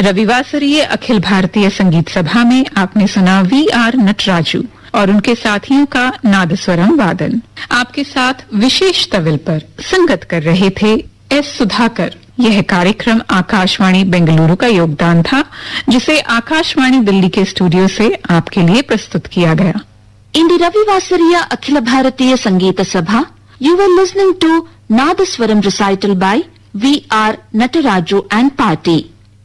रविवासरीय अखिल भारतीय संगीत सभा में आपने सुना वी आर नटराजू और उनके साथियों का नादस्वरम वादन आपके साथ विशेष तविल पर संगत कर रहे थे एस सुधाकर यह कार्यक्रम आकाशवाणी बेंगलुरु का योगदान था जिसे आकाशवाणी दिल्ली के स्टूडियो से आपके लिए प्रस्तुत किया गया ಇಂದು ರವಿವಾಸರಿಯ ಅಖಿಲ Bharatiya Sangeetha Sabha you are listening to nadaswaram recital by V R Nataraju and party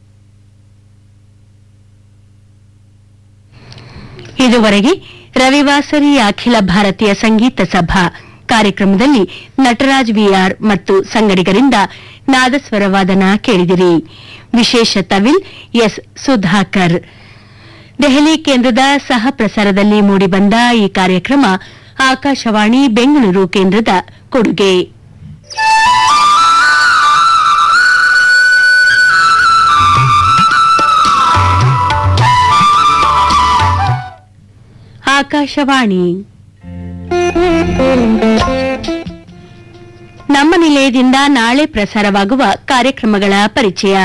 ಇದುವರೆಗೆ ರವಿವಾಸರಿ ಅಖಿಲ ಭಾರತೀಯ ಸಂಗೀತ ಸಭಾ ಕಾರ್ಯಕ್ರಮದಲ್ಲಿ ನಟರಾಜ್ ವಿಆರ್ ಮತ್ತು ಸಂಗಡಿಗರಿಂದ ನಾದಸ್ವರ ವಾದನ ಕೇಳಿದಿರಿ ವಿಶೇಷ ತವಿಲ್ ಎಸ್ ಸುಧಾಕರ್ ದೆಹಲಿ ಕೇಂದ್ರದ ಸಹ ಪ್ರಸಾರದಲ್ಲಿ ಮೂಡಿಬಂದ ಈ ಕಾರ್ಯಕ್ರಮ ಆಕಾಶವಾಣಿ ಬೆಂಗಳೂರು ಕೇಂದ್ರದ ಕೊಡುಗೆ ಆಕಾಶವಾಣಿ ನಮ್ಮ ನಿಲಯದಿಂದ ನಾಳೆ ಪ್ರಸಾರವಾಗುವ ಕಾರ್ಯಕ್ರಮಗಳ ಪರಿಚಯ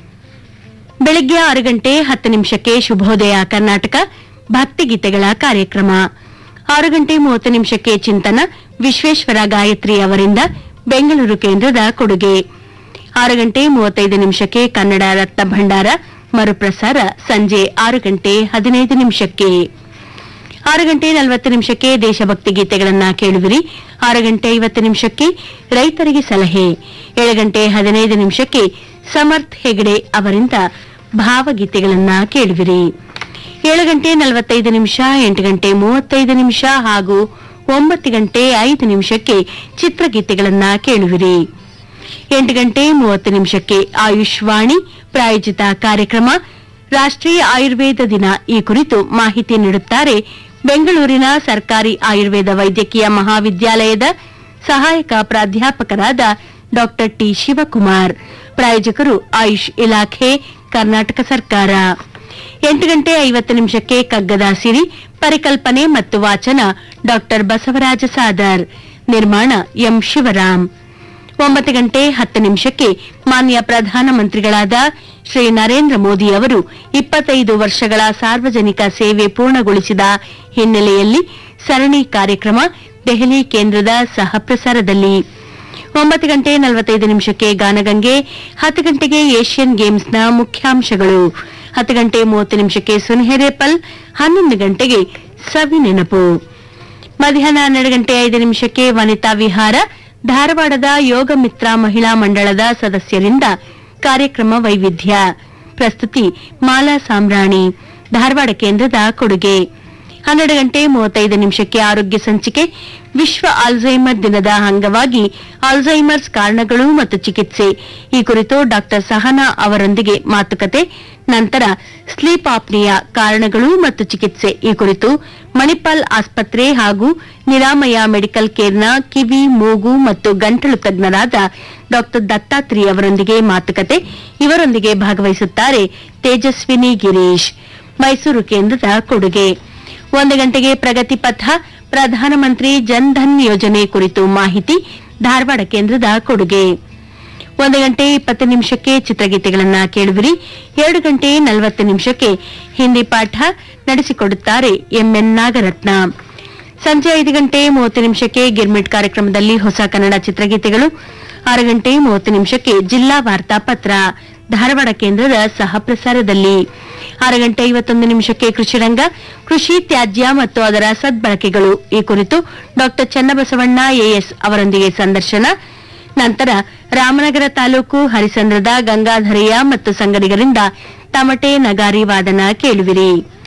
ಬೆಳಗ್ಗೆ ಆರು ಗಂಟೆ ಹತ್ತು ನಿಮಿಷಕ್ಕೆ ಶುಭೋದಯ ಕರ್ನಾಟಕ ಭಕ್ತಿಗೀತೆಗಳ ಕಾರ್ಯಕ್ರಮ ಆರು ಗಂಟೆ ಮೂವತ್ತು ನಿಮಿಷಕ್ಕೆ ಚಿಂತನ ವಿಶ್ವೇಶ್ವರ ಗಾಯತ್ರಿ ಅವರಿಂದ ಬೆಂಗಳೂರು ಕೇಂದ್ರದ ಕೊಡುಗೆ ಆರು ಗಂಟೆ ಮೂವತ್ತೈದು ನಿಮಿಷಕ್ಕೆ ಕನ್ನಡ ರತ್ನ ಭಂಡಾರ ಮರುಪ್ರಸಾರ ಸಂಜೆ ಆರು ಗಂಟೆ ಹದಿನೈದು ನಿಮಿಷಕ್ಕೆ ಆರು ಗಂಟೆ ನಲವತ್ತು ನಿಮಿಷಕ್ಕೆ ದೇಶಭಕ್ತಿ ಗೀತೆಗಳನ್ನ ಕೇಳುವಿರಿ ಆರು ಗಂಟೆ ಐವತ್ತು ನಿಮಿಷಕ್ಕೆ ರೈತರಿಗೆ ಸಲಹೆ ಏಳು ಗಂಟೆ ಹದಿನೈದು ನಿಮಿಷಕ್ಕೆ ಸಮರ್ಥ್ ಹೆಗಡೆ ಅವರಿಂದ ಭಾವಗೀತೆಗಳನ್ನ ಕೇಳುವಿರಿ ಏಳು ಗಂಟೆ ನಲವತ್ತೈದು ನಿಮಿಷ ಎಂಟು ಗಂಟೆ ಮೂವತ್ತೈದು ನಿಮಿಷ ಹಾಗೂ ಒಂಬತ್ತು ಗಂಟೆ ಐದು ನಿಮಿಷಕ್ಕೆ ಚಿತ್ರಗೀತೆಗಳನ್ನ ಕೇಳುವಿರಿ ಎಂಟು ಗಂಟೆ ಮೂವತ್ತು ನಿಮಿಷಕ್ಕೆ ಆಯುಷ್ವಾಣಿ ಪ್ರಾಯೋಜಿತ ಕಾರ್ಯಕ್ರಮ ರಾಷ್ಟ್ರೀಯ ಆಯುರ್ವೇದ ದಿನ ಈ ಕುರಿತು ಮಾಹಿತಿ ನೀಡುತ್ತಾರೆ ಬೆಂಗಳೂರಿನ ಸರ್ಕಾರಿ ಆಯುರ್ವೇದ ವೈದ್ಯಕೀಯ ಮಹಾವಿದ್ಯಾಲಯದ ಸಹಾಯಕ ಪ್ರಾಧ್ಯಾಪಕರಾದ ಡಾ ಟಿ ಶಿವಕುಮಾರ್ ಪ್ರಾಯೋಜಕರು ಆಯುಷ್ ಇಲಾಖೆ ಕರ್ನಾಟಕ ಸರ್ಕಾರ ಎಂಟು ಗಂಟೆ ಐವತ್ತು ನಿಮಿಷಕ್ಕೆ ಕಗ್ಗದ ಸಿರಿ ಪರಿಕಲ್ಪನೆ ಮತ್ತು ವಾಚನ ಡಾ ಬಸವರಾಜ ಸಾದರ್ ನಿರ್ಮಾಣ ಎಂ ಶಿವರಾಮ್ ಒಂಬತ್ತು ಗಂಟೆ ಹತ್ತು ನಿಮಿಷಕ್ಕೆ ಮಾನ್ಯ ಪ್ರಧಾನಮಂತ್ರಿಗಳಾದ ಶ್ರೀ ನರೇಂದ್ರ ಮೋದಿ ಅವರು ಇಪ್ಪತ್ತೈದು ವರ್ಷಗಳ ಸಾರ್ವಜನಿಕ ಸೇವೆ ಪೂರ್ಣಗೊಳಿಸಿದ ಹಿನ್ನೆಲೆಯಲ್ಲಿ ಸರಣಿ ಕಾರ್ಯಕ್ರಮ ದೆಹಲಿ ಕೇಂದ್ರದ ಸಹ ಪ್ರಸಾರದಲ್ಲಿ ಒಂಬತ್ತು ಗಂಟೆ ನಲವತ್ತೈದು ನಿಮಿಷಕ್ಕೆ ಗಾನಗಂಗೆ ಹತ್ತು ಗಂಟೆಗೆ ಏಷ್ಯನ್ ಗೇಮ್ಸ್ನ ಮುಖ್ಯಾಂಶಗಳು ಹತ್ತು ಗಂಟೆ ಮೂವತ್ತು ನಿಮಿಷಕ್ಕೆ ಸುನ್ಹೆರೇಪಲ್ ಹನ್ನೊಂದು ಗಂಟೆಗೆ ಸವಿ ನೆನಪು ಮಧ್ಯಾಹ್ನ ಹನ್ನೆರಡು ಗಂಟೆ ಐದು ನಿಮಿಷಕ್ಕೆ ವನಿತಾ ವಿಹಾರ ಧಾರವಾಡದ ಯೋಗ ಮಿತ್ರ ಮಹಿಳಾ ಮಂಡಳದ ಸದಸ್ಯರಿಂದ ಕಾರ್ಯಕ್ರಮ ವೈವಿಧ್ಯ ಪ್ರಸ್ತುತಿ ಮಾಲಾ ಸಾಮ್ರಾಣಿ ಧಾರವಾಡ ಕೇಂದ್ರದ ಕೊಡುಗೆ ಹನ್ನೆರಡು ಗಂಟೆ ಮೂವತ್ತೈದು ನಿಮಿಷಕ್ಕೆ ಆರೋಗ್ಯ ಸಂಚಿಕೆ ವಿಶ್ವ ಆಲ್ಝೈಮರ್ ದಿನದ ಅಂಗವಾಗಿ ಆಲ್ಝೈಮರ್ಸ್ ಕಾರಣಗಳು ಮತ್ತು ಚಿಕಿತ್ಸೆ ಈ ಕುರಿತು ಡಾ ಸಹನಾ ಅವರೊಂದಿಗೆ ಮಾತುಕತೆ ನಂತರ ಸ್ಲೀಪ್ ಆಪ್ನಿಯಾ ಕಾರಣಗಳು ಮತ್ತು ಚಿಕಿತ್ಸೆ ಈ ಕುರಿತು ಮಣಿಪಾಲ್ ಆಸ್ಪತ್ರೆ ಹಾಗೂ ನಿರಾಮಯ ಮೆಡಿಕಲ್ ಕೇರ್ನ ಕಿವಿ ಮೂಗು ಮತ್ತು ಗಂಟಲು ತಜ್ಞರಾದ ಡಾ ದತ್ತಾತ್ರಿ ಅವರೊಂದಿಗೆ ಮಾತುಕತೆ ಇವರೊಂದಿಗೆ ಭಾಗವಹಿಸುತ್ತಾರೆ ತೇಜಸ್ವಿನಿ ಗಿರೀಶ್ ಮೈಸೂರು ಕೇಂದ್ರದ ಕೊಡುಗೆ ಒಂದು ಗಂಟೆಗೆ ಪ್ರಗತಿ ಪಥ ಪ್ರಧಾನಮಂತ್ರಿ ಜನ್ ಧನ್ ಯೋಜನೆ ಕುರಿತು ಮಾಹಿತಿ ಧಾರವಾಡ ಕೇಂದ್ರದ ಕೊಡುಗೆ ಒಂದು ಗಂಟೆ ಇಪ್ಪತ್ತು ನಿಮಿಷಕ್ಕೆ ಚಿತ್ರಗೀತೆಗಳನ್ನ ಕೇಳುವಿರಿ ಎರಡು ಗಂಟೆ ನಲವತ್ತು ನಿಮಿಷಕ್ಕೆ ಹಿಂದಿ ಪಾಠ ನಡೆಸಿಕೊಡುತ್ತಾರೆ ಎಂಎನ್ ನಾಗರತ್ನ ಸಂಜೆ ಐದು ಗಂಟೆ ಮೂವತ್ತು ನಿಮಿಷಕ್ಕೆ ಗಿರ್ಮಿಟ್ ಕಾರ್ಯಕ್ರಮದಲ್ಲಿ ಹೊಸ ಕನ್ನಡ ಚಿತ್ರಗೀತೆಗಳು ಆರು ಗಂಟೆ ಮೂವತ್ತು ನಿಮಿಷಕ್ಕೆ ಜಿಲ್ಲಾ ವಾರ್ತಾ ಪತ್ರ ಧಾರವಾಡ ಕೇಂದ್ರದ ಸಹ ಪ್ರಸಾರದಲ್ಲಿ ಆರು ಗಂಟೆ ಐವತ್ತೊಂದು ನಿಮಿಷಕ್ಕೆ ಕೃಷಿರಂಗ ಕೃಷಿ ತ್ಯಾಜ್ಯ ಮತ್ತು ಅದರ ಸದ್ಬಳಕೆಗಳು ಈ ಕುರಿತು ಡಾ ಚನ್ನಬಸವಣ್ಣ ಎಎಸ್ ಅವರೊಂದಿಗೆ ಸಂದರ್ಶನ ನಂತರ ರಾಮನಗರ ತಾಲೂಕು ಹರಿಸಂದ್ರದ ಗಂಗಾಧರಯ್ಯ ಮತ್ತು ಸಂಗಡಿಗರಿಂದ ತಮಟೆ ನಗಾರಿ ವಾದನ ಕೇಳುವಿರಿ